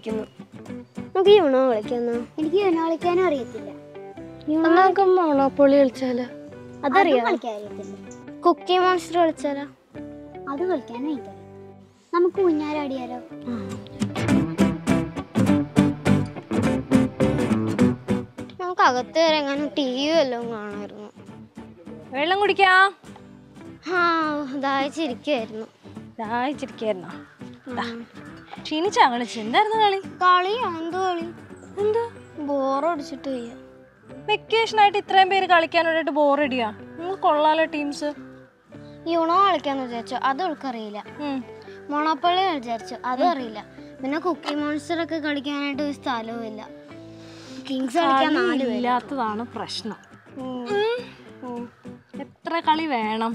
ഇരിക്കുന്നു നമുക്ക് യുണോ കളിക്കാന്നോ എനിക്ക് യുനോ കളിക്കാനും അറിയത്തില്ല എന്നാ നമുക്ക് മോണോപ്പൊളി കളിച്ചാലോ അതറിയാം കളിക്കാൻ അറിയത്തില്ല കുക്കി മോൺസ്റ്റർ കളിച്ചാലോ അത് കളിക്കാനും എനിക്കറിയാം നമുക്ക് ഊഞ്ഞാലാടിയാലോ നമുക്ക് അകത്ത് കയറി എങ്ങനെ ടി വി വല്ലതും കാണാമായിരുന്നു വെള്ളം കുടിക്കാ ആ ദാഹിച്ചിരിക്കുമായിരുന്നു ദാഹിച്ചിരിക്കായിരുന്നോ ക്ഷീണിച്ചാ കളിച്ച് എന്തായിരുന്നു കളി കളിയാ എന്ത് കളി എന്താ ബോറടിച്ചിട്ട് വയ്യ വെക്കേഷൻ ആയിട്ട് ഇത്രയും പേര് കളിക്കാനായിട്ട് ബോറടിയാ നിങ്ങൾ കൊള്ളാലോ ടീംസ് യുണോ കളിക്കാന്ന് വിചാരിച്ചു അത് അവൾക്കറിയില്ല മോണോപ്പൊളി വിചാരിച്ചു അതും അറിയില്ല പിന്നെ കുക്കി മോൺസ്റ്റർ ഒക്കെ കളിക്കാനായിട്ട് ഒരു സ്ഥലവും ഇല്ല കിങ്സ് കളിക്കാൻ നാല് പേര് ഇല്ലാത്തതാണ് പ്രശ്നം ഉം. എത്ര കളി വേണം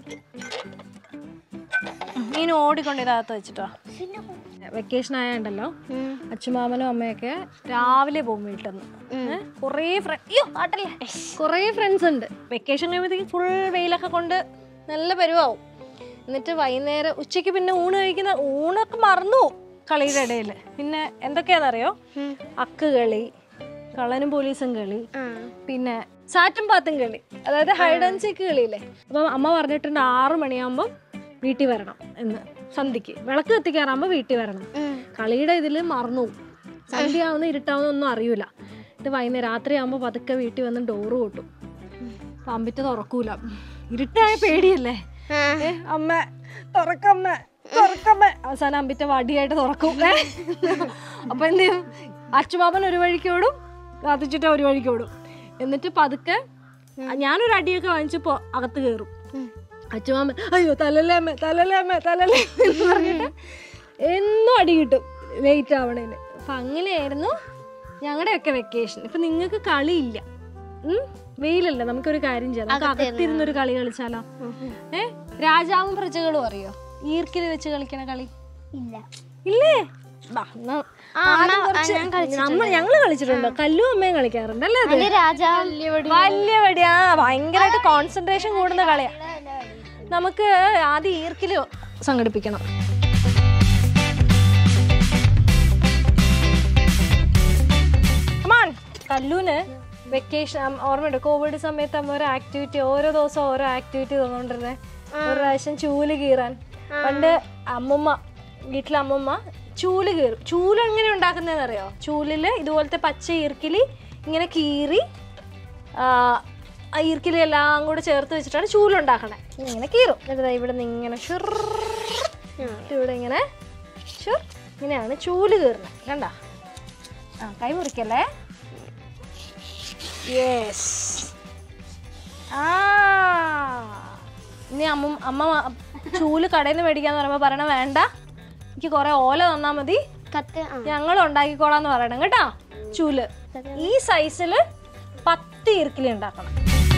ഉം, ഇനി ഓടിക്കൊണ്ട് ഇതിനകത്ത് വെച്ചിട്ടോ വെക്കേഷൻ ആയണ്ടല്ലോ അച്ഛമാമനും അമ്മയൊക്കെ രാവിലെ പോകും വീട്ടിൽ നിന്ന് കുറേ ഫ്രണ്ട് അയ്യോ നാട്ടല്ലേ കുറേ ഫ്രണ്ട്സ് ഉണ്ട് വെക്കേഷൻ കഴിയുമ്പോഴത്തേക്കും ഫുൾ വെയിലൊക്കെ കൊണ്ട് നല്ല പരുവാവും എന്നിട്ട് വൈകുന്നേരം ഉച്ചയ്ക്ക് പിന്നെ ഊണ് കഴിക്കുന്ന ഊണൊക്കെ മറന്നു പോവും കളിയുടെ ഇടയിൽ പിന്നെ എന്തൊക്കെയാണെന്നറിയോ അക്ക് കളി കള്ളനും പോലീസും കളി പിന്നെ സാറ്റും പാത്തും കളി അതായത് ഹൈഡ് ആൻഡ് സീക്ക് കളിയില്ലേ അപ്പം അമ്മ പറഞ്ഞിട്ടുണ്ട് ആറു മണിയാകുമ്പോൾ വീട്ടിൽ വരണം എന്ന് സന്ധ്യക്ക് വിളക്ക് കത്തിക്കാറാകുമ്പോൾ വീട്ടിൽ വരണം കളിയുടെ ഇതിൽ മറന്നു പോകും സന്ധ്യയാവുന്ന ഇരുട്ടാവുന്ന ഒന്നും അറിയൂല ഇത് വൈകുന്നേരം രാത്രിയാകുമ്പോൾ പതുക്കെ വീട്ടിൽ വന്ന് ഡോറ് കൊട്ടും പാമ്പിറ്റ് തുറക്കൂല ഇരുട്ടായ പേടിയല്ലേ ഏ, അമ്മ തുറക്കമ്മ തുറക്കമ്മ അവസാനം അമ്പിറ്റ വടിയായിട്ട് തുറക്കും ഏ? അപ്പൊ എന്ത് ചെയ്യും അച്ചുമാപ്പൻ ഒരു വഴിക്കോടും കാത്തിച്ചിട്ട് ഒരു വഴിക്കോടും എന്നിട്ട് പതുക്കെ ഞാനൊരു അടിയൊക്കെ വാങ്ങിച്ചപ്പോ അകത്ത് കയറും അച്ചുമാമൻ അയ്യോ തലലേമ്മ തലലേമ്മ തലലേ എന്ന് പറഞ്ഞിട്ട് എന്നും അടി കിട്ടും ലേറ്റ് ആവണേന് അപ്പൊ അങ്ങനെയായിരുന്നു ഞങ്ങളുടെയൊക്കെ വെക്കേഷൻ ഇപ്പൊ നിങ്ങൾക്ക് കളിയില്ല ഉം? വെയിലല്ല നമുക്കൊരു കാര്യം ചെയ്യാം നമുക്ക് അകത്തിരുന്നൊരു കളി കളിച്ചാലോ ഏ രാജാവും പ്രജകളും അറിയോ ഈർക്കിൽ വെച്ച് കളിക്കണ കളി ഇല്ല ഇല്ലേ ബാ, എന്നാ ആദ്യം കുറച്ച് നമ്മൾ ഞങ്ങള് കളിച്ചിട്ടുണ്ടോ കല്ലും അമ്മയും കളിക്കാറുണ്ട് അല്ലേ അത് രാജാവ് വലിയ വെടിയാ ഭയങ്കരമായിട്ട് കോൺസെൻട്രേഷൻ കൂടുന്ന കളിയാ നമുക്ക് ആദ്യം ഈർക്കില് സംഘടിപ്പിക്കണം Come on. കല്ലൂന് വെക്കേഷൻ ഓർമ്മയുണ്ട് കോവിഡ് സമയത്ത് അമ്മ ഒരു ആക്ടിവിറ്റി ഓരോ ദിവസം ഓരോ ആക്ടിവിറ്റി തന്നോണ്ടിരുന്നേ ഒരു പ്രാവശ്യം ചൂല് കീറാൻ പണ്ട് അമ്മമ്മ വീട്ടിലെ അമ്മമ്മ ചൂല് കീറും ചൂല് എങ്ങനെ ഉണ്ടാക്കുന്നതെന്ന് അറിയോ ചൂലില് ഇതുപോലത്തെ പച്ച ഈർക്കിലി ഇങ്ങനെ കീറി ആ, ആ ഈർക്കിലി എല്ലാം കൂടെ ചേർത്ത് വെച്ചിട്ടാണ് ചൂലുണ്ടാക്കണേ ഇങ്ങനെ കീറും എന്നിട്ട് ദാ ഇവിടെ നിന്ന് ഇങ്ങനെ ഷുർ ഇവിടെ ഇങ്ങനെ ഷുർ ഇങ്ങനെയാണ് ചൂല് കീറുന്നത് കണ്ട ആ കൈ മുറിക്കല്ലേ യെസ് ആ ഇനി അമ്മ അമ്മ ചൂല് കടയിൽ നിന്ന് മേടിക്കാന്ന് പറയുമ്പോൾ പറയണ വേണ്ട എനിക്ക് കുറെ ഓല തന്നാ മതി കത്ത് ആ ഞങ്ങൾ ഉണ്ടാക്കിക്കോളാന്ന് പറയണം കേട്ടോ ചൂല് ഈ സൈസിൽ പത്ത് ഈർക്കിലി ഉണ്ടാക്കണം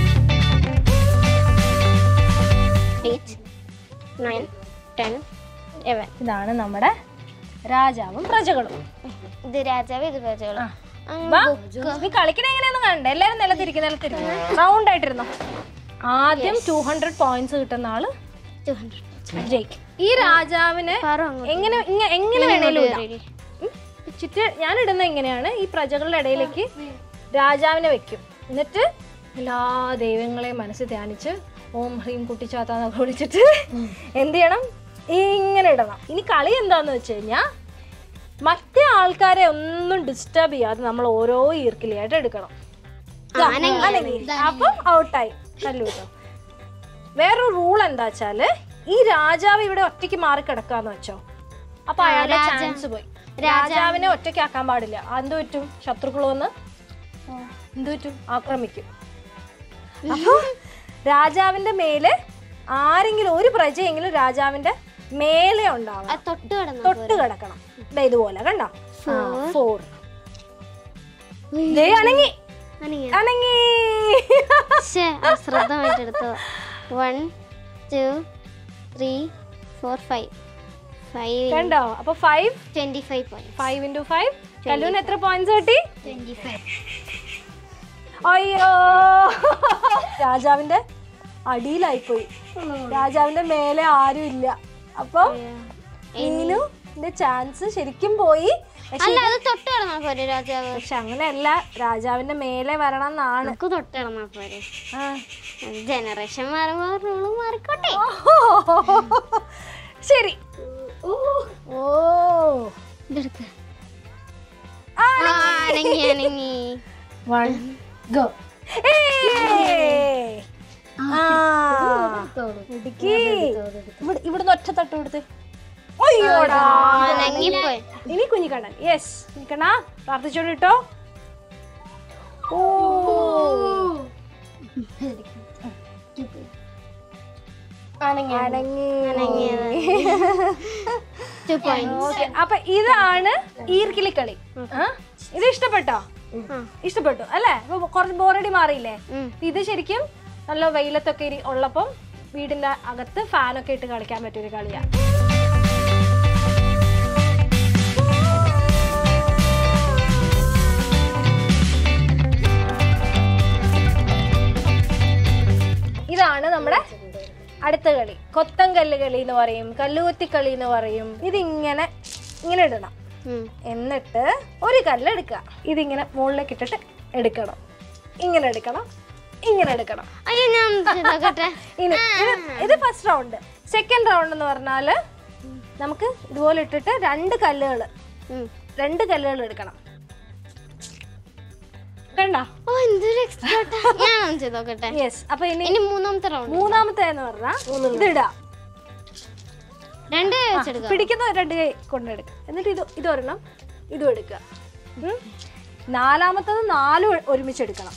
എയ്റ്റ് നയൻ ടെൻ ലെവൻ ഇതാണ് നമ്മുടെ രാജാവും പ്രജകളും ഇത് രാജാവ് ഇത് പ്രജകളും വാ, നീ കളിക്കണ എങ്ങനെയാന്ന് കണ്ടേ എല്ലാരും നിലത്തിരിക്കും നിലത്തിരിക്കും റൗണ്ട് ആയിട്ടിരുന്നോ ആദ്യം ടു ഹൺഡ്രഡ് പോയിന്റ്സ് കിട്ടുന്ന ആള് ടു ഹൺഡ്രഡ് ജയിക്കും ഈ രാജാവിന് പാറു അങ്ങോട്ട് എങ്ങനെ ഇങ്ങ- എങ്ങനെ വേണേലും ഇടാം. ഉം. ചുറ്റ് ഞാൻ ഇടുന്ന എങ്ങനെയാണ് ഈ പ്രജകളുടെ ഇടയിലേക്ക് രാജാവിനെ വെക്കും എന്നിട്ട് എല്ലാ ദൈവങ്ങളെയും മനസ്സിൽ ധ്യാനിച്ച് ഓം ഹ്രീം കുട്ടിച്ചാത്താന്നൊക്കെ വിളിച്ചിട്ട് എന്ത് ചെയ്യണം ഇങ്ങനെ ഇടണം ഇനി കളി എന്താന്ന് വെച്ച് കഴിഞ്ഞാൽ മറ്റേ ആൾക്കാരെ ഒന്നും ഡിസ്റ്റർബ് ചെയ്യാതെ നമ്മൾ ഓരോ ഈർക്കിലിയായിട്ട് എടുക്കണം ദാ, അനങ്ങി. അപ്പം ഔട്ടായി നല്ല കേട്ടോ വേറൊരു റൂൾ എന്താ വെച്ചാല് ഈ രാജാവ് ഇവിടെ ഒറ്റയ്ക്ക് മാറി കിടക്കാന്ന് വെച്ചോ അപ്പൊ അയാളുടെ ചാൻസ് പോയി രാജാവിനെ ഒറ്റയ്ക്കാക്കാൻ പാടില്ല എന്ത് പറ്റും ശത്രുക്കൾ വന്ന് എന്ത് പറ്റും ആക്രമിക്കും അപ്പൊ രാജാവിന്റെ മേലെ ആരെങ്കിലും ഒരു പ്രജയെങ്കിലും രാജാവിന്റെ മേലെ ഉണ്ടാവണം തൊട്ട് കിടന്നു തൊട്ട് കിടക്കണം ദേ ഇതുപോലെ കണ്ടോ ഫോർ അനങ്ങി അനങ്ങിയ അനങ്ങി പക്ഷേ അശ്രദ്ധമായിട്ടെടുത്തു one two three four five five കണ്ടോ അപ്പൊ five twenty five point five into five കല്ലൂന് എത്ര പോയിന്റ്സ് കിട്ടി ട്വന്റി ഫൈവ് അയ്യോ രാജാവിന്റെ അടിയിലായിപ്പോയി രാജാവിന്റെ മേലെ ആരും ഇല്ല അപ്പം മീനുന്റെ ചാൻസ് ശരിക്കും പോയി അല്ല അത് തൊട്ട് കിടന്നാ പോരെ രാജാവ് പക്ഷെ അങ്ങനെയല്ല രാജാവിന്റെ മേലെ വരണം എന്നാണ് നമുക്ക് തൊട്ട് കിടന്നാ പോരെ ആ. ജനറേഷൻ മാറുമ്പോ റൂള് മാറിക്കോട്ടെ ശരി ഓ ഇതെടുക്ക് ആ, അനങ്ങി അനങ്ങി വൺ ഗോ ഇടുക്കി ഇവിടെ ഇവിടുന്ന് ഒറ്റ തട്ട് കൊടുത്ത് അയ്യോടാ അനങ്ങിപ്പോയി ഇനി കുഞ്ഞിക്കണ്ണൻ യെസ് കുഞ്ഞിക്കണ്ണ പ്രാർത്ഥിച്ചോണ്ട് കേട്ടോ ഓ അനങ്ങി അനങ്ങി ടു പോയിന്റ് ഓക്കെ അപ്പൊ ഇതാണ് ഈർക്കിളിക്കളി ആ? ഇത് ഇഷ്ടപ്പെട്ടോ ഇഷ്ടപ്പെട്ടു അല്ലേ അപ്പൊ കുറച്ച് ബോറടി മാറിയില്ലേ ഇത് ശരിക്കും നല്ല വെയിലത്തൊക്കെ ഇരി- ഉള്ളപ്പം വീടിന്റെ അകത്ത് ഫാനൊക്കെ ഇട്ട് കളിക്കാൻ പറ്റിയൊരു കളിയാ ഇതാണ് നമ്മുടെ അടുത്ത കളി കൊത്തങ്കല്ല് കളി എന്ന് പറയും കല്ലുകുത്തി കളി എന്ന് പറയും ഇതിങ്ങനെ ഇങ്ങനെ ഇടണം എന്നിട്ട് ഒരു കല്ല് എടുക്കുക ഇതിങ്ങനെ മുകളിലേക്ക് ഇട്ടിട്ട് എടുക്കണം ഇങ്ങനെ എടുക്കണം ഇങ്ങനെ എടുക്കണം അയ്യോ ഞാൻ നോക്കട്ടെ ഇനി ഇത് ഇത് ഫസ്റ്റ് റൗണ്ട് സെക്കൻഡ് റൗണ്ട് എന്ന് പറഞ്ഞാല് നമുക്ക് ഇതുപോലെ ഇട്ടിട്ട് രണ്ട് കല്ലുകൾ രണ്ട് കല്ലുകൾ എടുക്കണം കണ്ട ഓ എന്തൊരു എക്സ്പേർട്ട് ഞാൻ ഒന്ന് ചെയ്ത് നോക്കട്ടെ യെസ് അപ്പൊ ഇനി ഇനി മൂന്നാമത്തെ റൗണ്ട് മൂന്നാമത്തെ എന്ന് പറഞ്ഞാൽ ഇത് ഇടാം രണ്ട് കൈ വെച്ചെടുക്കാം പിടിക്കുന്ന രണ്ട് കൈ കൊണ്ടെടുക്കുക എന്നിട്ട് ഇത് ഇത് ഒരെണ്ണം ഇതും എടുക്കുക ഉം. നാലാമത്തത് നാലും ഒ- ഒരുമിച്ച് എടുക്കണം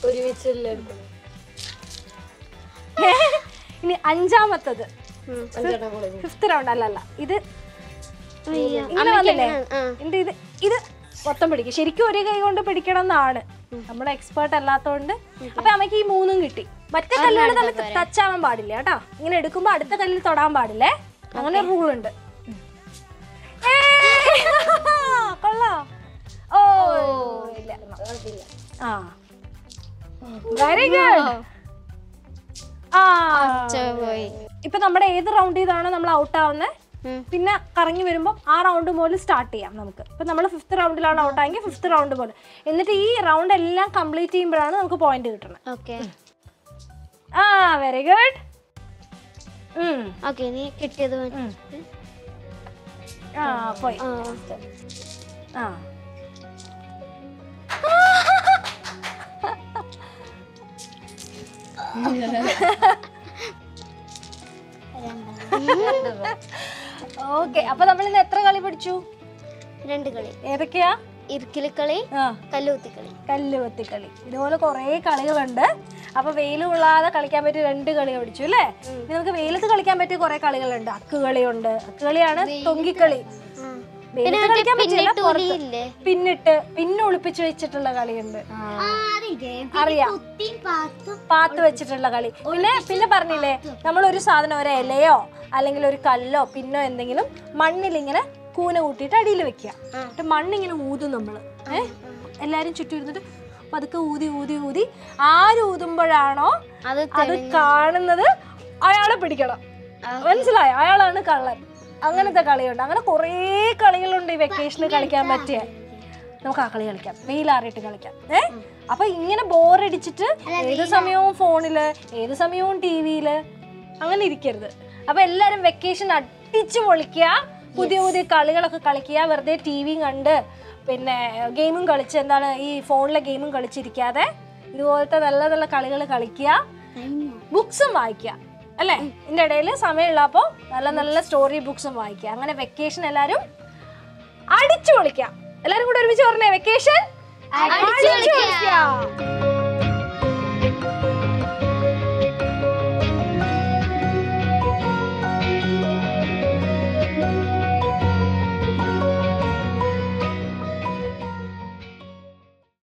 ഇനി അഞ്ചാമത്തത് ഫിഫ്ത് റൗണ്ട് അല്ലല്ല ഇത് ഇങ്ങനെ വന്നില്ലേ എന്റെ ഇത് ഇത് മൊത്തം പിടിക്കും ശരിക്കും ഒരു കൈ കൊണ്ട് പിടിക്കണം എന്നാണ് നമ്മുടെ എക്സ്പേർട്ട് അല്ലാത്തോണ്ട് അപ്പൊ അമ്മയ്ക്ക് ഈ മൂന്നും കിട്ടി മറ്റേ കല്ലുകൾ തമ്മിൽ ടച്ച് ആവാൻ പാടില്ല കേട്ടോ ഇങ്ങനെ എടുക്കുമ്പോ അടുത്ത കല്ലിൽ തൊടാൻ പാടില്ലേ അങ്ങനെ റൂൾ ഉണ്ട് ഏയ്! കൊള്ളാം ഓ ഇല്ല ആ വെരി ഗുഡ് ആ പോയി ഇപ്പൊ നമ്മുടെ ഏത് റൗണ്ട് ചെയ്താണോ നമ്മൾ ഔട്ട് ആവുന്നത് ഉം. പിന്നെ കറങ്ങി വരുമ്പോൾ ആ റൗണ്ട് മുതൽ സ്റ്റാർട്ട് ചെയ്യാം നമുക്ക് ഇപ്പൊ നമ്മൾ ഫിഫ്ത്ത് റൗണ്ടിലാണ് ഔട്ട് ആയെങ്കിൽ ഫിഫ്ത്ത് റൗണ്ട് പോലെ എന്നിട്ട് ഈ റൗണ്ട് എല്ലാം കംപ്ലീറ്റ് ചെയ്യുമ്പോഴാണ് നമുക്ക് പോയിന്റ് കിട്ടുന്നത് ഓക്കെ ആ വെരി ഗുഡ് ഓക്കെ നീ കിട്ടിയത് ആ പോയി ആ ഓക്കെ അപ്പൊ നമ്മൾ ഇന്ന് എത്ര കളി പഠിച്ചു രണ്ട് കളി ഏതൊക്കെയാ ഇരിക്കലിക്കളി ആ കല്ലുകുത്തിക്കളി കല്ല് കൊത്തിക്കളി ഇതുപോലെ കുറേ കളികളുണ്ട് അപ്പൊ വെയിൽ കൊള്ളാതെ കളിക്കാൻ പറ്റിയ രണ്ട് കളി പഠിച്ചു അല്ലേ ഇനി നമുക്ക് വെയിലത്ത് കളിക്കാൻ പറ്റിയ കുറെ കളികളുണ്ട് അക്കുകളിയുണ്ട് അക്കുകളിയാണ് തൊങ്കിക്കളി വെയിലത്ത് കളിക്കാൻ പറ്റില്ല പുറത്ത്. ഇല്ലേ പിന്നിട്ട് പിന്നൊളിപ്പിച്ച് വെച്ചിട്ടുള്ള കളിയുണ്ട് അറിയാം പാത്ത് വെച്ചിട്ടുള്ള കളി പിന്നെ പിന്നെ പറഞ്ഞില്ലേ നമ്മൾ ഒരു സാധനം ഒരു ഇലയോ അല്ലെങ്കിൽ ഒരു കല്ലോ പിന്നോ എന്തെങ്കിലും മണ്ണിൽ ഇങ്ങനെ കൂന കൂട്ടിയിട്ട് അടിയിൽ വെക്കുക എന്നിട്ട് മണ്ണിങ്ങനെ ഊതും നമ്മള് ഏഹ് എല്ലാരും ചുറ്റും ഇരുന്നിട്ട് പതുക്കെ ഊതി ഊതി ഊതി ആര് ഊതുമ്പോഴാണോ അത് അത് കാണുന്നത് അയാളെ പിടിക്കണം മനസ്സിലായോ അയാളാണ് കള്ളൻ അങ്ങനത്തെ കളിയുണ്ട് അങ്ങനെ കുറേ കളികളുണ്ട് ഈ വെക്കേഷന് കളിക്കാൻ പറ്റിയ നമുക്ക് ആ കളി കളിക്കാം വെയിലാറിയിട്ട് കളിക്കാം ഏ അപ്പൊ ഇങ്ങനെ ബോറടിച്ചിട്ട് ഏത് സമയവും ഫോണില് ഏത് സമയവും ടി വിയില് അങ്ങനെ ഇരിക്കരുത് അപ്പൊ എല്ലാരും വെക്കേഷൻ അടിച്ചു പൊളിക്കുക പുതിയ പുതിയ കളികളൊക്കെ കളിക്കുക വെറുതെ ടി വിയും കണ്ട് പിന്നെ ഗെയിമും കളിച്ച് എന്താണ് ഈ ഫോണിലെ ഗെയിമും കളിച്ചിരിക്കാതെ ഇതുപോലത്തെ നല്ല നല്ല കളികൾ കളിക്കുക ബുക്സും വായിക്കുക അല്ലേ ഇതിന്റെ ഇടയിൽ സമയമുള്ളപ്പോ നല്ല നല്ല സ്റ്റോറി ബുക്സും വായിക്കുക അങ്ങനെ വെക്കേഷൻ എല്ലാരും അടിച്ചു പൊളിക്കാം എല്ലാരും കൂടെ ഒരുമിച്ച് പറഞ്ഞേ വെക്കേഷൻ അടിച്ചു പൊളിക്കാം.